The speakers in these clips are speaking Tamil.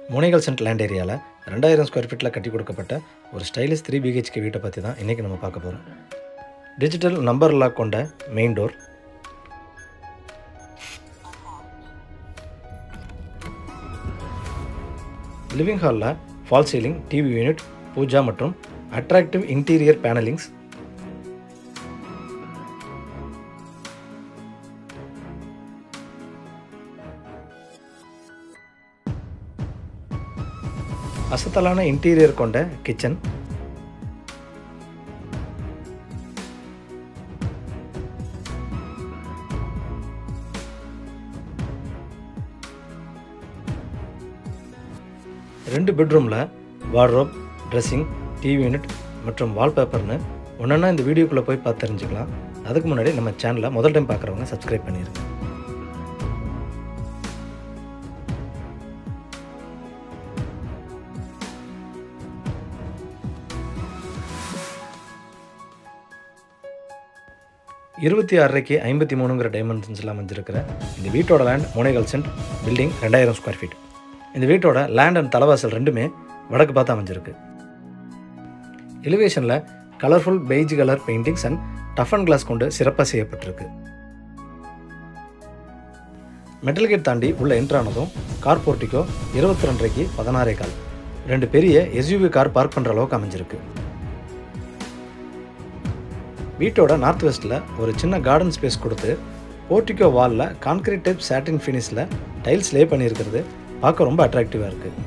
முனைகள் சென்ட் லேண்ட் ஏரியாவில் ரெண்டாயிரம் ஸ்கொயர் ஃபீட்டில் கட்டி கொடுக்கப்பட்ட ஒரு ஸ்டைலிஷ் த்ரீ பிஹெச்கே வீட்டை பற்றி தான் இன்றைக்கி நம்ம பார்க்க போகிறோம் டிஜிட்டல் நம்பர் லாக் கொண்ட மெயின் டோர் லிவிங் ஹாலில் false ceiling TV unit pooja மற்றும் அட்ராக்டிவ் இன்டீரியர் பேனலிங்ஸ் அசத்தலான இன்டீரியர் கொண்ட கிச்சன் ரெண்டு பெட்ரூமில் வார்ட்ரோப் ட்ரெஸ்ஸிங் டிவி யூனிட் மற்றும் வால்பேப்பர்னு ஒன்றா இந்த வீடியோக்குள்ளே போய் பார்த்து தெரிஞ்சுக்கலாம் அதுக்கு முன்னாடி நம்ம சேனலை முதல் டைம் பார்க்குறவங்க சப்ஸ்கிரைப் பண்ணிடுங்க இருபத்தி ஆறரைக்கு ஐம்பத்தி மூணுங்கிற டைமென்ஷன்ஸில் அமைஞ்சிருக்கிற இந்த வீட்டோட லேண்ட் முனைகள் சென்ட் பில்டிங் ரெண்டாயிரம் ஸ்கொயர் ஃபீட் இந்த வீட்டோட லேண்ட் அண்ட் தலைவாசல் ரெண்டுமே வடக்கு பார்த்து அமைஞ்சிருக்கு எலிவேஷனில் colourful beige colour paintings and tough and glass கொண்டு சிறப்பாக செய்யப்பட்டிருக்கு மெட்டல் கேட் தாண்டி உள்ள என்ட்ரானதும் கார் போர்ட்டிக்கோ இருபத்தி ரெண்டரைக்கு பதினாறே கால் ரெண்டு பெரிய எஸ்யூவி கார் பார்க் பண்ணுற அளவுக்கு அமைஞ்சிருக்கு வீட்டோட நார்த் வெஸ்ட்டில் ஒரு சின்ன கார்டன் ஸ்பேஸ் கொடுத்து போர்ட்டிக்கோ வாலில் கான்கிரீட் டைப் சாட்டின் ஃபினிஷில் டைல்ஸ் லே பண்ணியிருக்கிறது பார்க்க ரொம்ப அட்ராக்டிவாக இருக்குது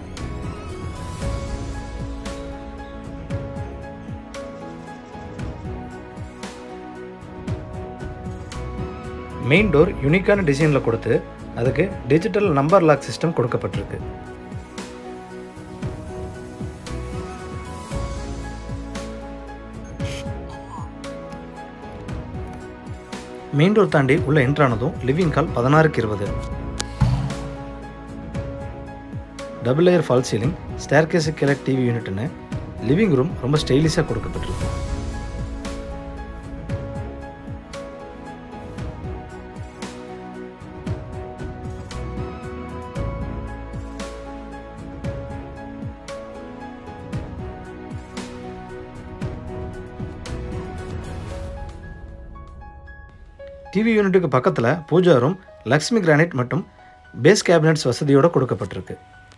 மெயின் டோர் யூனிக்கான டிசைனில் கொடுத்து அதுக்கு டிஜிட்டல் நம்பர் லாக் சிஸ்டம் கொடுக்கப்பட்டிருக்கு மெயின் டோர் தாண்டி உள்ள என்ட்ரானதும் லிவிங் ஹால் பதினாறுக்கு இருபது double layer false ceiling staircase கீழே டிவி யூனிட்னு லிவிங் ரூம் ரொம்ப ஸ்டைலிஷாக கொடுக்கப்பட்டிருக்கு டிவி யூனிட்டுக்கு பக்கத்தில் பூஜா ரூம் லக்ஷ்மி கிரானைட் மற்றும் பேஸ் கேபினட்ஸ் வசதியோடு கொடுக்கப்பட்டிருக்கு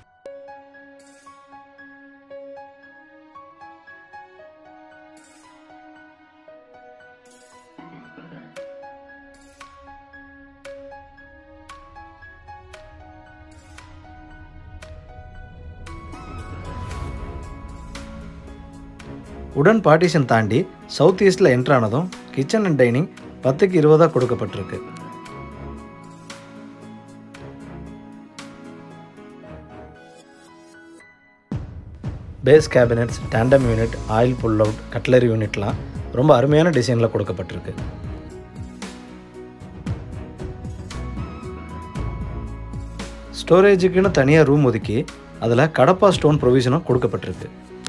உடன் பார்ட்டிஷன் தாண்டி சவுத் ஈஸ்டில் என்ட்ரானதும் கிச்சன் அண்ட் டைனிங் பத்துக்கு இருபதாக கொடுக்கப்பட்டிருக்கு base cabinets tandem unit oil pull out cutlery யூனிட்லாம் ரொம்ப அருமையான டிசைனில் கொடுக்கப்பட்டிருக்கு ஸ்டோரேஜுக்குன்னு தனியாக ரூம் ஒதுக்கி அதில் கடப்பா ஸ்டோன் ப்ரொவிஷனும் கொடுக்கப்பட்டிருக்கு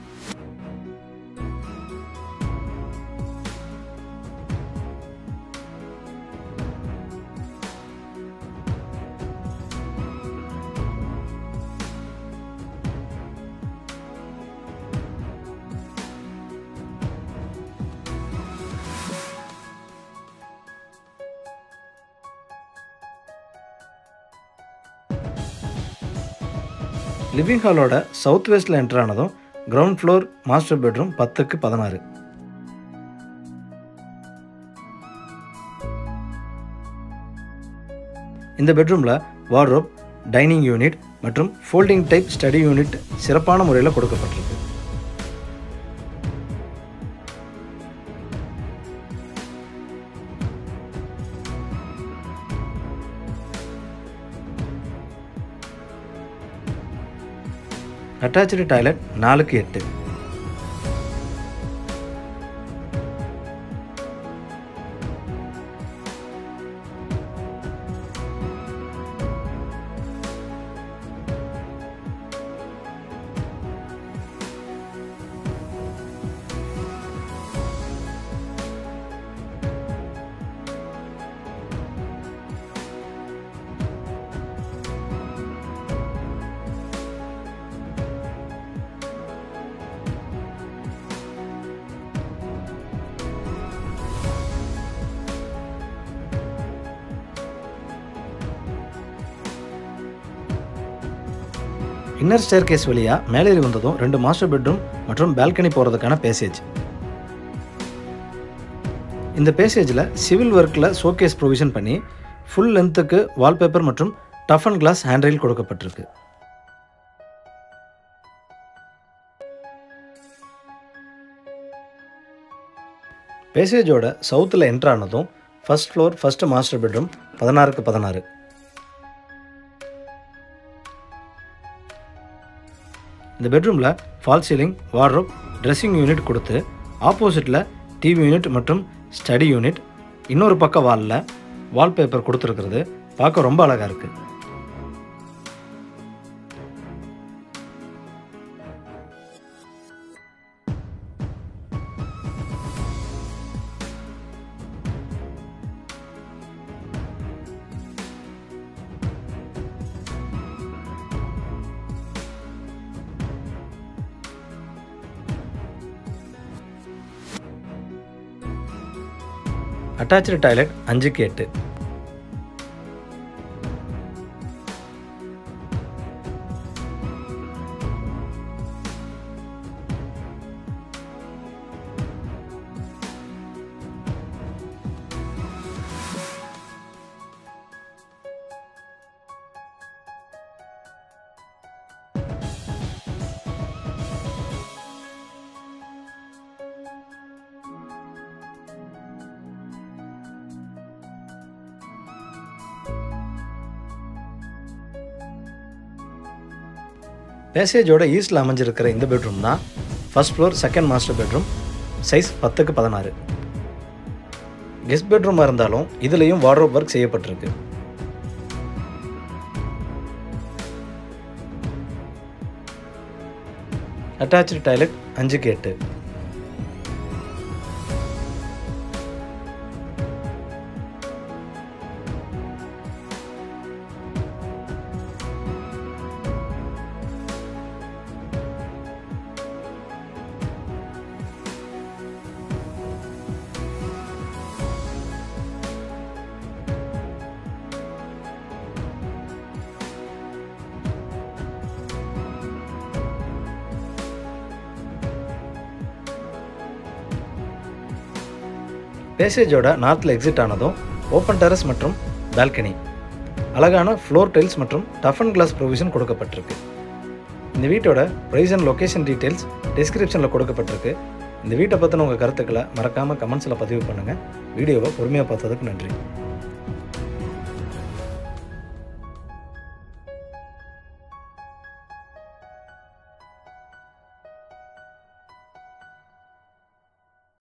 லிவிங் ஹாலோட சவுத் வெஸ்ட்டில் என்டர் ஆனதும் கிரவுண்ட் ஃப்ளோர் மாஸ்டர் பெட்ரூம் பத்துக்கு பதினாறு இந்த பெட்ரூமில் வார்ட்ரோப் டைனிங் யூனிட் மற்றும் ஃபோல்டிங் டைப் ஸ்டடி யூனிட் சிறப்பான முறையில் கொடுக்கப்பட்டிருக்கு அட்டாச்சு டாய்லெட் நாலுக்கு எட்டு இன்னர் ஸ்டேர் கேஸ் வழியாக மேலேறி வந்ததும் ரெண்டு மாஸ்டர் பெட்ரூம் மற்றும் பால்கனி போகிறதுக்கான பேசேஜ் இந்த பேசேஜில் சிவில் ஒர்க்கில் ஷோகேஸ் ப்ரொவிஷன் பண்ணி ஃபுல் லென்த்துக்கு வால்பேப்பர் மற்றும் டஃப் அண்ட் கிளாஸ் ஹேண்ட்ரெயில் கொடுக்கப்பட்டிருக்கு பேசேஜோட சவுத்தில் என்ட்ரானதும் first floor first master bedroom பதினாறுக்கு பதினாறு இந்த பெட்ரூமில் false ceiling wardrobe dressing unit கொடுத்து ஆப்போசிட்டில் டிவி யூனிட் மற்றும் ஸ்டடி யூனிட் இன்னொரு பக்க வாலில் வால்பேப்பர் கொடுத்துருக்கிறது பார்க்க ரொம்ப அழகாக இருக்குது அட்டாச்சு டாய்லெட் அஞ்சுக்கு எட்டு பேசேஜோட ஈஸ்டில் அமைஞ்சிருக்கிற இந்த பெட்ரூம் தான் first floor second master bedroom size பத்துக்கு பதினாறு கெஸ்ட் பெட்ரூமாக இருந்தாலும் இதுலேயும் வார்ட்ரோப் ஒர்க் செய்யப்பட்டிருக்கு அட்டாச்சு டாய்லெட் அஞ்சுக்கு எட்டு பேசேஜோட நார்த்தில் எக்ஸிட் ஆனதும் ஓப்பன் டெரஸ் மற்றும் பால்கனி அழகான ஃப்ளோர் டைல்ஸ் மற்றும் டஃப் அண்ட் கிளாஸ் ப்ரொவிஷன் கொடுக்கப்பட்டிருக்கு இந்த வீட்டோட ப்ரைஸ் அண்ட் லொக்கேஷன் டீட்டெயில்ஸ் டிஸ்கிரிப்ஷனில் கொடுக்கப்பட்டிருக்கு இந்த வீட்டை பற்றின உங்கள் கருத்துக்களை மறக்காமல் கமெண்ட்ஸில் பதிவு பண்ணுங்கள் வீடியோவை பொறுமையாக பார்த்ததுக்கு நன்றி